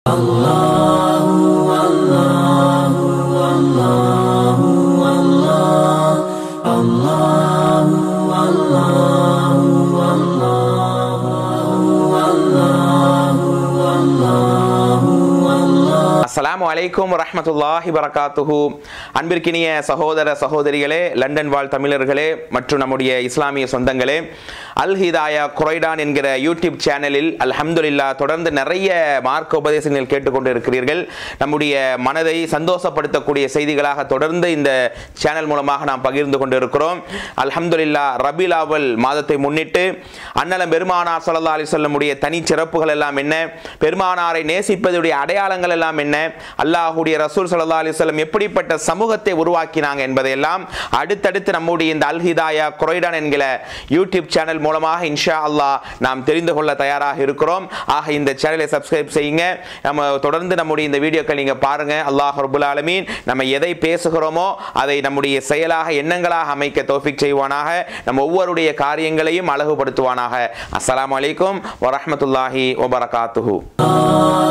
அஸ்ஸலாமு அலைக்கும் வரஹ்மத்துல்லாஹி வரகாத்துஹு அன்பிற்கினிய சகோதர சகோதரிகளே லண்டன் வாழ் தமிழர்களே மற்றும் நம்முடைய இஸ்லாமிய சொந்தங்களே அல் ஹிதாயா குரைடான் என்கிற யூடியூப் சேனலில் அல்ஹம்துலில்லா தொடர்ந்து நிறைய மார்க்க உபதேசங்கள் கேட்டுக்கொண்டு இருக்கிறீர்கள் நம்முடைய மனதை சந்தோஷப்படுத்தக்கூடிய செய்திகளாக தொடர்ந்து இந்த சேனல் மூலமாக நாம் பகிர்ந்து கொண்டு இருக்கிறோம் அல்ஹம்துலில்லா ரபில் அவல் மாதத்தை முன்னிட்டு அன்னலம் பெருமானார் ஸல்லல்லாஹு அலைஹி வஸல்லமுடைய தனி சிறப்புகள் எல்லாம் என்ன பெருமானாரை நேசிப்பதுடைய அடையாளங்கள் எல்லாம் என்ன அல்லாஹுடைய ரசூல் ஸல்லல்லாஹு அலைஹி வஸல்லம் எப்படிப்பட்ட சமூகத்தை உருவாக்கினாங்க என்பதையெல்லாம் அடுத்தடுத்து நம்முடைய இந்த அல் ஹிதாயா குரைடான் என்கிற யூடியூப் சேனல் மூலமாக இன்ஷா அல்லாஹ் நாம் தெரிந்து கொள்ள தயாராக இருக்கிறோம் ஆக இந்த சேனலை சப்ஸ்கிரைப் செய்யுங்க நம்ம தொடர்ந்து நம்முடைய இந்த வீடியோக்கள் நீங்க பாருங்க அல்லாஹ் ரபுல் ஆலமீன் நம்ம எதை பேசுகிறோமோ அதை நம்முடைய செயலாக எண்ணங்களாக அமைக்க தௌஃபிக் செய்வானாக நம்ம ஒவ்வொருடைய காரியங்களையும் அழகுபடுத்துவானாக அஸ்ஸலாமு அலைக்கும் வரஹ்மத்துல்லாஹி வபரகாத்துஹு